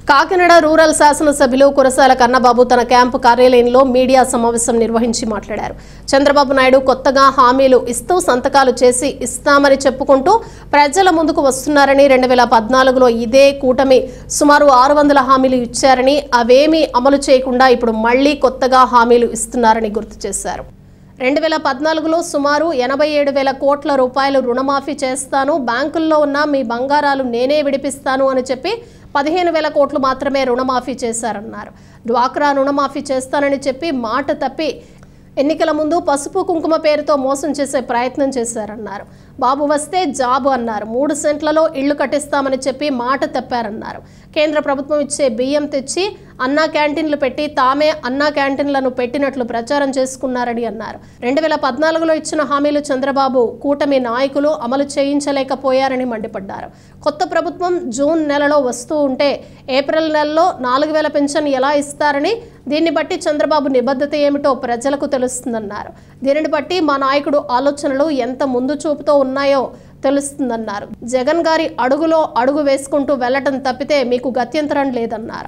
Kakinada rural శాసనసభ్యులు కురసాల కన్నబాబు తన camp కార్యాలయంలో మీడియా సమావేశం నిర్వహించి మాట్లాడారు చంద్రబాబు నాయుడు కొత్తగా హామీలు ఇస్తూ సంతకాలు చేసి ఇస్తామని చెప్పుకుంటూ ప్రజల ముందుకు వస్తున్నారని రెండు వేల పద్నాలుగులో ఇదే కూటమి సుమారు ఆరు వందల హామీలు ఇచ్చారని అవేమీ అమలు చేయకుండా ఇప్పుడు మళ్లీ కొత్తగా హామీలు ఇస్తున్నారని గుర్తు చేశారు రెండు వేల పద్నాలుగులో సుమారు ఎనభై ఏడు వేల కోట్ల రూపాయలు రుణమాఫీ చేస్తాను బ్యాంకుల్లో ఉన్న మీ బంగారాలు నేనే విడిపిస్తాను అని చెప్పి పదిహేను వేల కోట్లు మాత్రమే రుణమాఫీ చేశారన్నారు డ్వాక్రా రుణమాఫీ చేస్తానని చెప్పి మాట తప్పి ఎన్నికల ముందు పసుపు కుంకుమ పేరుతో మోసం చేసే ప్రయత్నం చేశారన్నారు బాబు వస్తే జాబు అన్నారు మూడు సెంట్లలో ఇళ్లు కట్టిస్తామని చెప్పి మాట తప్పారన్నారు కేంద్ర ప్రభుత్వం ఇచ్చే బియ్యం తెచ్చి అన్నా క్యాంటీన్లు పెట్టి తామే అన్నా క్యాంటీన్లను పెట్టినట్లు ప్రచారం చేసుకున్నారని అన్నారు రెండు వేల పద్నాలుగులో ఇచ్చిన హామీలు చంద్రబాబు కూటమి నాయకులు అమలు చేయించలేకపోయారని మండిపడ్డారు కొత్త ప్రభుత్వం జూన్ నెలలో వస్తూ ఉంటే ఏప్రిల్ నెలలో నాలుగు వేల పెన్షన్ ఎలా ఇస్తారని దీన్ని బట్టి చంద్రబాబు నిబద్ధత ఏమిటో ప్రజలకు తెలుస్తుందన్నారు దీనిని బట్టి మా నాయకుడు ఆలోచనలు ఎంత ముందు చూపుతో ఉన్నాయో తెలుస్తుందన్నారు జగన్ గారి అడుగులో అడుగు వేసుకుంటూ వెళ్లటం తప్పితే మీకు గత్యంతరం లేదన్నారు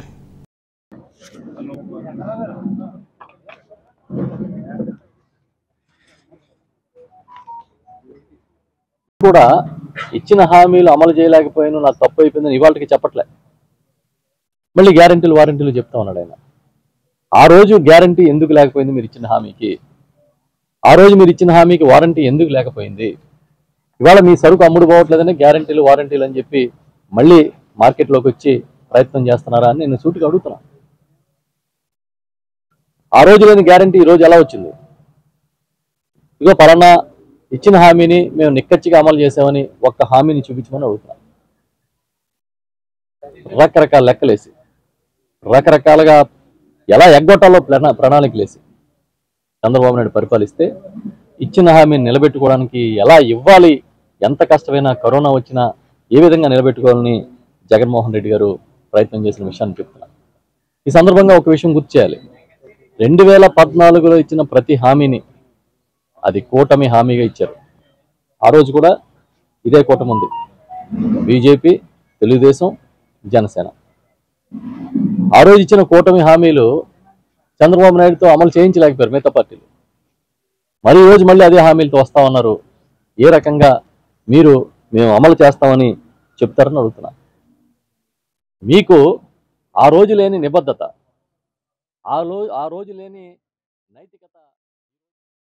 కూడా ఇచ్చిన హామీలు అమలు చేయలేకపోయాను నాకు తప్పు అయిపోయిందని ఇవాళకి చెప్పట్లే మళ్ళీ గ్యారంటీలు వారంటీలు చెప్తా ఉన్నాడు ఆయన ఆ రోజు గ్యారంటీ ఎందుకు లేకపోయింది మీరు ఇచ్చిన హామీకి ఆ రోజు మీరు ఇచ్చిన హామీకి వారంటీ ఎందుకు లేకపోయింది ఇవాళ మీ సరుకు అమ్ముడు పోవట్లేదని గ్యారంటీలు వారంటీలు అని చెప్పి మళ్ళీ మార్కెట్లోకి వచ్చి ప్రయత్నం చేస్తున్నారా అని నేను సూటిగా అడుగుతున్నా ఆ రోజు లేని గ్యారంటీ ఈ రోజు ఎలా వచ్చింది ఇదిగో పలానా ఇచ్చిన హామీని మేము నిక్కచ్చిగా అమలు చేసామని ఒక్క హామీని చూపించమని అడుగుతున్నాం రకరకాల లెక్కలేసి రకరకాలుగా ఎలా ఎగ్గొట్టాలో ప్రణా ప్రణాళికలేసి చంద్రబాబు నాయుడు పరిపాలిస్తే ఇచ్చిన హామీని నిలబెట్టుకోవడానికి ఎలా ఇవ్వాలి ఎంత కష్టమైనా కరోనా వచ్చినా ఏ విధంగా నిలబెట్టుకోవాలని జగన్మోహన్ రెడ్డి గారు ప్రయత్నం చేసిన విషయాన్ని చెప్తున్నారు ఈ సందర్భంగా ఒక విషయం గుర్తు చేయాలి రెండు వేల పద్నాలుగులో ఇచ్చిన ప్రతి హామీని అది కూటమి హామీగా ఇచ్చారు ఆ రోజు కూడా ఇదే కూటమి ఉంది బీజేపీ తెలుగుదేశం జనసేన ఆ రోజు ఇచ్చిన కూటమి హామీలు చంద్రబాబు నాయుడుతో అమలు చేయించలేకపోయారు మిగతా పార్టీలు మరి ఈ రోజు మళ్ళీ అదే హామీలతో వస్తామన్నారు ఏ రకంగా మీరు మేము అమలు చేస్తామని చెప్తారని అడుగుతున్నా మీకు ఆ రోజు లేని నిబద్ధత ఆ రోజు ఆ రోజు లేని నైతికత